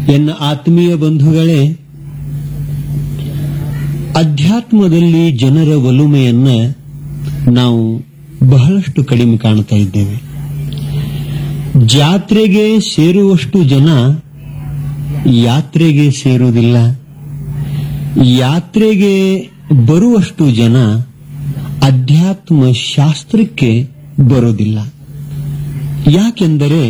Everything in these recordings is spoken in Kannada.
ಎನ್ನ ಆತ್ಮೀಯ ಬಂಧುಗಳೇ ಅಧ್ಯಾತ್ಮದಲ್ಲಿ ಜನರ ಒಲುಮೆಯನ್ನ ನಾವು ಬಹಳಷ್ಟು ಕಡಿಮೆ ಕಾಣ್ತಾ ಇದ್ದೇವೆ ಜಾತ್ರೆಗೆ ಸೇರುವಷ್ಟು ಜನ ಯಾತ್ರೆಗೆ ಸೇರುವುದಿಲ್ಲ ಯಾತ್ರೆಗೆ ಬರುವಷ್ಟು ಜನ ಅಧ್ಯಾತ್ಮ ಶಾಸ್ತ್ರಕ್ಕೆ ಬರೋದಿಲ್ಲ ಯಾಕೆಂದರೆ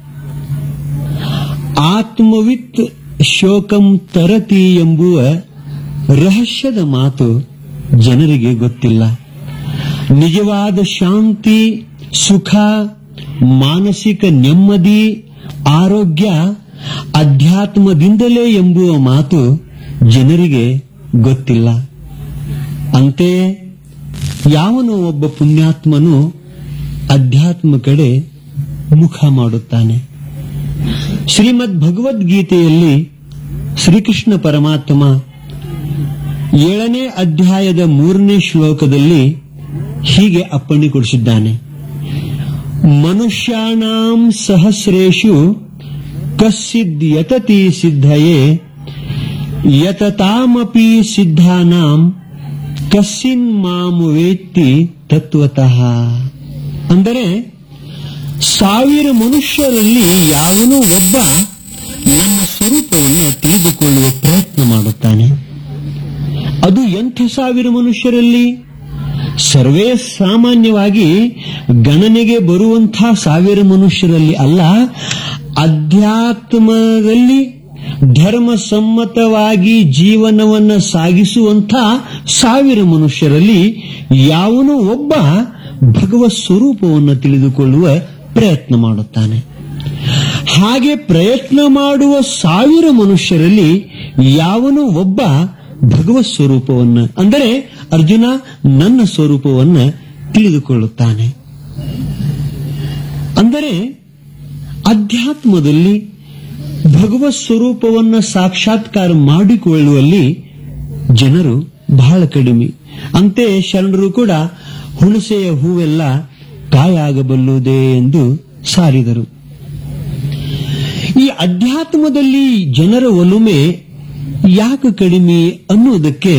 ಆತ್ಮವಿತ್ ಶೋಕಂ ತರತಿ ಎಂಬುವ ರಹಸ್ಯದ ಮಾತು ಜನರಿಗೆ ಗೊತ್ತಿಲ್ಲ ನಿಜವಾದ ಶಾಂತಿ ಸುಖ ಮಾನಸಿಕ ನೆಮ್ಮದಿ ಆರೋಗ್ಯ ಅಧ್ಯಾತ್ಮದಿಂದಲೇ ಎಂಬುವ ಮಾತು ಜನರಿಗೆ ಗೊತ್ತಿಲ್ಲ ಅಂತೆಯೇ ಯಾವನೋ ಒಬ್ಬ ಪುಣ್ಯಾತ್ಮನು ಅಧ್ಯಾತ್ಮ ಕಡೆ ಮುಖ ಮಾಡುತ್ತಾನೆ ಶ್ರೀಮದ್ ಭಗವದ್ಗೀತೆಯಲ್ಲಿ ಶ್ರೀಕೃಷ್ಣ ಪರಮಾತ್ಮ ಏಳನೇ ಅಧ್ಯಾಯದ ಮೂರನೇ ಶ್ಲೋಕದಲ್ಲಿ ಹೀಗೆ ಅಪ್ಪಣೆ ಕೊಡಿಸಿದ್ದಾನೆ ಮನುಷ್ಯಾಣಾಂ ಸಹಸ್ರೇಷು ಕಸ್ಸಿದ್ ಯತತಿ ಸಿದ್ಧಯೇ ಯತತಾಮಪಿ ಸಿದ್ಧಾನಾಂ ಕಸ್ಸಿನ್ ಮಾಂ ವೇತ್ತಿ ತತ್ವತಃ ಅಂದರೆ ಸಾವಿರ ಮನುಷ್ಯರಲ್ಲಿ ಯಾವನೋ ಒಬ್ಬ ನಮ್ಮ ಸ್ವರೂಪವನ್ನು ತಿಳಿದುಕೊಳ್ಳುವ ಪ್ರಯತ್ನ ಮಾಡುತ್ತಾನೆ ಅದು ಎಂಥ ಸಾವಿರ ಮನುಷ್ಯರಲ್ಲಿ ಸರ್ವೇ ಸಾಮಾನ್ಯವಾಗಿ ಗಣನೆಗೆ ಬರುವಂತಹ ಸಾವಿರ ಮನುಷ್ಯರಲ್ಲಿ ಅಲ್ಲ ಅಧ್ಯಾತ್ಮದಲ್ಲಿ ಧರ್ಮ ಸಮ್ಮತವಾಗಿ ಜೀವನವನ್ನ ಸಾಗಿಸುವಂಥ ಸಾವಿರ ಮನುಷ್ಯರಲ್ಲಿ ಯಾವನೋ ಒಬ್ಬ ಭಗವತ್ ಸ್ವರೂಪವನ್ನು ತಿಳಿದುಕೊಳ್ಳುವ ಪ್ರಯತ್ನ ಮಾಡುತ್ತಾನೆ ಹಾಗೆ ಪ್ರಯತ್ನ ಮಾಡುವ ಸಾವಿರ ಮನುಷ್ಯರಲ್ಲಿ ಯಾವನೋ ಒಬ್ಬ ಭಗವತ್ ಸ್ವರೂಪವನ್ನು ಅಂದರೆ ಅರ್ಜುನ ನನ್ನ ಸ್ವರೂಪವನ್ನು ತಿಳಿದುಕೊಳ್ಳುತ್ತಾನೆ ಅಂದರೆ ಅಧ್ಯಾತ್ಮದಲ್ಲಿ ಭಗವತ್ ಸ್ವರೂಪವನ್ನು ಸಾಕ್ಷಾತ್ಕಾರ ಮಾಡಿಕೊಳ್ಳುವಲ್ಲಿ ಜನರು ಬಹಳ ಕಡಿಮೆ ಅಂತೆ ಶರಣರು ಕೂಡ ಹುಣಸೆಯ ಹೂವೆಲ್ಲ ಕಾಯಾಗಬಲ್ಲುದೇ ಎಂದು ಸಾರಿದರು ಈ ಅಧ್ಯಾತ್ಮದಲ್ಲಿ ಜನರ ಒಲುಮೆ ಯಾಕೆ ಕಡಿಮೆ ಅನ್ನುವುದಕ್ಕೆ